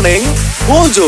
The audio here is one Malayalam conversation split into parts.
Morning Mojo.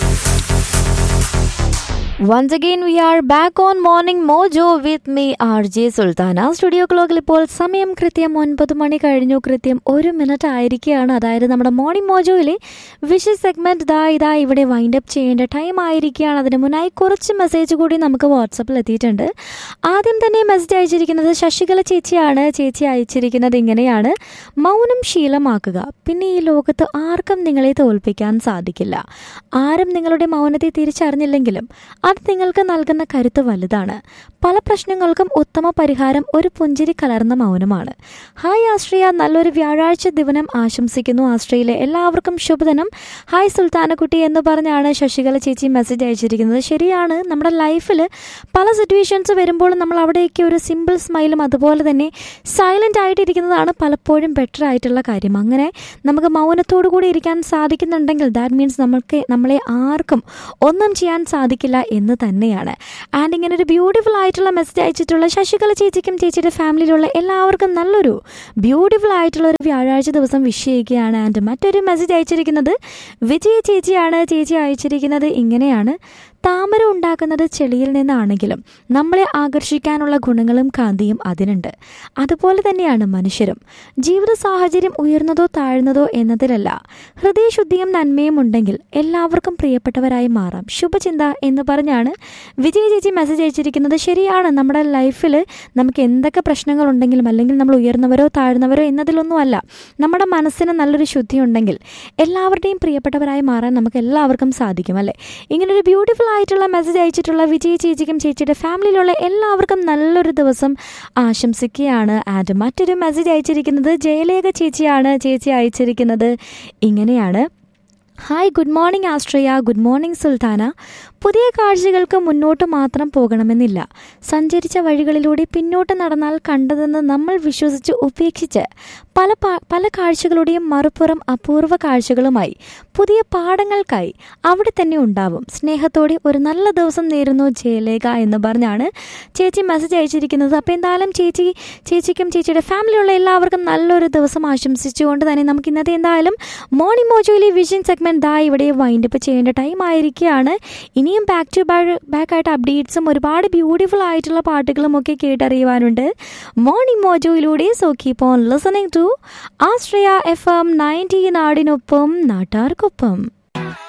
Once again, we are back on Morning Mojo with me, RJ Sulthana studio ക്ലോക്കിൽ ഇപ്പോൾ സമയം കൃത്യം ഒൻപത് മണി കഴിഞ്ഞു കൃത്യം ഒരു മിനിറ്റ് ആയിരിക്കുകയാണ് അതായത് നമ്മുടെ മോർണിംഗ് മോജോയിലെ വിഷ് സെഗ്മെന്റ് ഇതാ ഇതാ ഇവിടെ വൈൻഡ് അപ്പ് ചെയ്യേണ്ട ടൈം ആയിരിക്കുകയാണ് അതിന് മുന്നായി കുറച്ച് മെസ്സേജ് കൂടി നമുക്ക് വാട്സപ്പിൽ എത്തിയിട്ടുണ്ട് ആദ്യം തന്നെ മെസ്സേജ് അയച്ചിരിക്കുന്നത് ശശികല ചേച്ചിയാണ് ചേച്ചി അയച്ചിരിക്കുന്നത് ഇങ്ങനെയാണ് മൗനം ശീലമാക്കുക പിന്നെ ഈ ലോകത്ത് ആർക്കും നിങ്ങളെ തോൽപ്പിക്കാൻ സാധിക്കില്ല ആരും നിങ്ങളുടെ മൗനത്തെ തിരിച്ചറിഞ്ഞില്ലെങ്കിലും അത് നിങ്ങൾക്ക് നൽകുന്ന കരുത്ത് വലുതാണ് പല പ്രശ്നങ്ങൾക്കും ഉത്തമ പരിഹാരം ഒരു പുഞ്ചിരി കലർന്ന മൗനമാണ് ഹായ് ആശ്രയ നല്ലൊരു വ്യാഴാഴ്ച ദിനം ആശംസിക്കുന്നു ആശ്രയയിലെ എല്ലാവർക്കും ശുഭദിനം ഹായ് സുൽത്താനക്കുട്ടി എന്ന് പറഞ്ഞാണ് ശശികല ചേച്ചി മെസ്സേജ് അയച്ചിരിക്കുന്നത് ശരിയാണ് നമ്മുടെ ലൈഫിൽ പല സിറ്റുവേഷൻസ് വരുമ്പോൾ നമ്മൾ അവിടെയൊക്കെ ഒരു സിമ്പിൾ സ്മൈലും അതുപോലെ തന്നെ സൈലൻ്റ് ആയിട്ടിരിക്കുന്നതാണ് പലപ്പോഴും ബെറ്റർ ആയിട്ടുള്ള കാര്യം അങ്ങനെ നമുക്ക് മൗനത്തോടു കൂടി ഇരിക്കാൻ സാധിക്കുന്നുണ്ടെങ്കിൽ ദാറ്റ് മീൻസ് നമ്മൾക്ക് നമ്മളെ ആർക്കും ഒന്നും ചെയ്യാൻ സാധിക്കില്ല എന്ന് തന്നെയാണ് ആൻഡ് ഇങ്ങനെ ഒരു ബ്യൂട്ടിഫുൾ ആയിട്ടുള്ള മെസ്സേജ് അയച്ചിട്ടുള്ള ശശികല ചേച്ചിക്കും ചേച്ചിയുടെ ഫാമിലിയിലുള്ള എല്ലാവർക്കും നല്ലൊരു ബ്യൂട്ടിഫുൾ ആയിട്ടുള്ള ഒരു വ്യാഴാഴ്ച ദിവസം വിഷ് ചെയ്യുകയാണ് ആൻഡ് മറ്റൊരു മെസ്സേജ് അയച്ചിരിക്കുന്നത് വിജയ ചേച്ചിയാണ് ചേച്ചി അയച്ചിരിക്കുന്നത് ഇങ്ങനെയാണ് താമര ഉണ്ടാക്കുന്നത് ചെളിയിൽ നിന്നാണെങ്കിലും നമ്മളെ ആകർഷിക്കാനുള്ള ഗുണങ്ങളും കാന്തിയും അതിനുണ്ട് അതുപോലെ തന്നെയാണ് മനുഷ്യരും ജീവിത സാഹചര്യം ഉയർന്നതോ താഴ്ന്നതോ എന്നതിലല്ല ഹൃദയശുദ്ധിയും നന്മയും ഉണ്ടെങ്കിൽ എല്ലാവർക്കും പ്രിയപ്പെട്ടവരായി മാറാം ശുഭചിന്ത എന്ന് പറഞ്ഞാണ് വിജയ ചേച്ചി മെസ്സേജ് അയച്ചിരിക്കുന്നത് ശരിയാണ് നമ്മുടെ ലൈഫിൽ നമുക്ക് എന്തൊക്കെ പ്രശ്നങ്ങളുണ്ടെങ്കിലും അല്ലെങ്കിൽ നമ്മൾ ഉയർന്നവരോ താഴ്ന്നവരോ എന്നതിലൊന്നുമല്ല നമ്മുടെ മനസ്സിന് നല്ലൊരു ശുദ്ധി ഉണ്ടെങ്കിൽ എല്ലാവരുടെയും പ്രിയപ്പെട്ടവരായി മാറാൻ നമുക്ക് എല്ലാവർക്കും സാധിക്കും അല്ലേ ഇങ്ങനൊരു ബ്യൂട്ടിഫുൾ ആയിട്ടുള്ള മെസ്സേജ് അയച്ചിട്ടുള്ള വിജയ ചേച്ചിക്കും ചേച്ചിയുടെ ഫാമിലിയിലുള്ള എല്ലാവർക്കും നല്ലൊരു ദിവസം ആശംസിക്കുകയാണ് ആൻഡ് മറ്റൊരു മെസ്സേജ് അയച്ചിരിക്കുന്നത് ജയലേഖ ചേച്ചിയാണ് ചേച്ചി അയച്ചിരിക്കുന്നത് ഇങ്ങനെയാണ് hi good morning Astraya good morning Sulthana പുതിയ കാഴ്ചകൾക്ക് മുന്നോട്ട് മാത്രം പോകണമെന്നില്ല സഞ്ചരിച്ച വഴികളിലൂടെ പിന്നോട്ട് നടന്നാൽ കണ്ടതെന്ന് നമ്മൾ വിശ്വസിച്ച് ഉപേക്ഷിച്ച് പല പാ- പല കാഴ്ചകളുടെയും മറുപുറം അപൂർവ കാഴ്ചകളുമായി പുതിയ പാഠങ്ങൾക്കായി അവിടെ തന്നെ ഉണ്ടാവും സ്നേഹത്തോടെ ഒരു നല്ല ദിവസം നേരുന്നു ജയലേഖ എന്ന് പറഞ്ഞാണ് ചേച്ചി മെസ്സേജ് അയച്ചിരിക്കുന്നത് അപ്പോൾ എന്തായാലും ചേച്ചി ചേച്ചിക്കും ചേച്ചിയുടെ ഫാമിലിയുള്ള എല്ലാവർക്കും നല്ലൊരു ദിവസം ആശംസിച്ചുകൊണ്ട് തന്നെ നമുക്ക് ഇന്നത്തെ എന്തായാലും മോർണിംഗ് മോജോയിലെ വിഷൻ സെഗ്മെന്റ് ദാ ഇവിടെ വൈൻഡപ്പ് ചെയ്യേണ്ട ടൈം ആയിരിക്കുകയാണ് ഇനിയും ബാക്ക് ടു ബാക്ക് ആയിട്ട് അപ്ഡേറ്റ്സും ഒരുപാട് ബ്യൂട്ടിഫുൾ ആയിട്ടുള്ള പാട്ടുകളും ഒക്കെ കേട്ടറിയുവാനുണ്ട് മോർണിംഗ് മോജോയിലൂടെ so keep on listening to Ashraya F M ninety നാടിനൊപ്പം നാട്ടാർക്കൊപ്പം